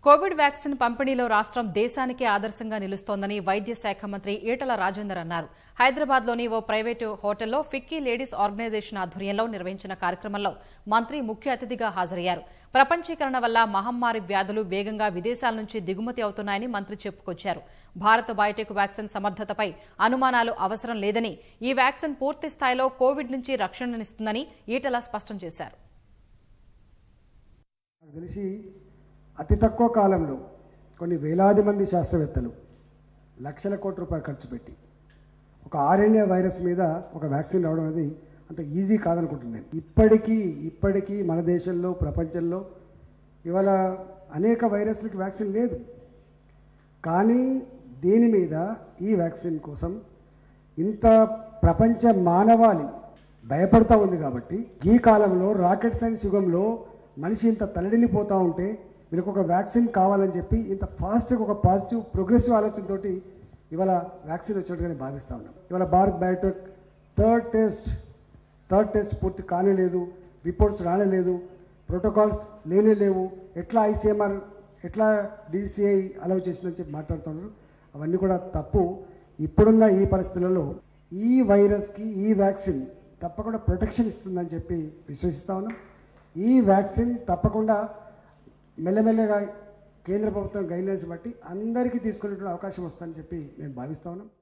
Covid vaccine పంపిణీలో రాష్ట్రం దేశానికే ఆదర్శంగా నిలుస్తోందని వైద్య శాఖ మంత్రి ఈటల రాజేందర్ అన్నారు హైదరాబాద్లోని ఓ ప్రైవేటు హోటల్లో ఫిక్కీ లేడీస్ ఆర్గనైజేషన్ ఆధ్వర్యంలో నిర్వహించిన కార్యక్రమంలో మంత్రి ముఖ్య అతిథిగా హాజరయ్యారు ప్రపంచీకరణ వల్ల మహమ్మారి వ్యాధులు వేగంగా విదేశాల నుంచి దిగుమతి అవుతున్నాయని మంత్రి చెప్పుకొచ్చారు భారత్ బయోటెక్ వ్యాక్సిన్ సమర్థతపై అనుమానాలు అవసరం లేదని ఈ వ్యాక్సిన్ పూర్తి స్థాయిలో కోవిడ్ నుంచి రక్షణనిస్తుందని ఈటల స్పష్టం చేశారు నాకు తెలిసి అతి తక్కువ కాలంలో కొన్ని వేలాది మంది శాస్త్రవేత్తలు లక్షల కోట్ల రూపాయలు ఖర్చు పెట్టి ఒక ఆర్ఎన్ఏ వైరస్ మీద ఒక వ్యాక్సిన్ రావడం అనేది అంత ఈజీ కాదనుకుంటున్నాను ఇప్పటికీ ఇప్పటికీ మన దేశంలో ప్రపంచంలో ఇవాళ అనేక వైరస్లకి వ్యాక్సిన్ లేదు కానీ దీని మీద ఈ వ్యాక్సిన్ కోసం ఇంత ప్రపంచ మానవాళి భయపడతా ఉంది కాబట్టి ఈ కాలంలో రాకెట్ సైన్స్ యుగంలో మనిషి ఇంత తలడిల్లిపోతూ ఉంటే వీళ్ళకి ఒక వ్యాక్సిన్ కావాలని చెప్పి ఇంత ఫాస్ట్గా ఒక పాజిటివ్ ప్రోగ్రెసివ్ ఆలోచనతోటి ఇవాళ వ్యాక్సిన్ వచ్చినట్టుగానే భావిస్తూ ఉన్నాం ఇవాళ Bharat Biotech third test third test పూర్తి కానే లేదు రిపోర్ట్స్ రానేలేదు ప్రోటోకాల్స్ లేనే లేవు ఎట్లా ఐసీఎంఆర్ ఎట్లా డీసీఐ అలౌ చేసిందని చెప్పి మాట్లాడుతున్నారు అవన్నీ కూడా తప్పు ఇప్పుడున్న ఈ పరిస్థితులలో ఈ వైరస్కి ఈ వ్యాక్సిన్ తప్పకుండా ప్రొటెక్షన్ ఇస్తుందని చెప్పి విశ్వసిస్తా ఉన్నాం ఈ వ్యాక్సిన్ తప్పకుండా మెల్లమెల్లగా కేంద్ర ప్రభుత్వం గైడ్లైన్స్ బట్టి అందరికీ తీసుకునేటువంటి అవకాశం వస్తుందని చెప్పి నేను భావిస్తా ఉన్నాం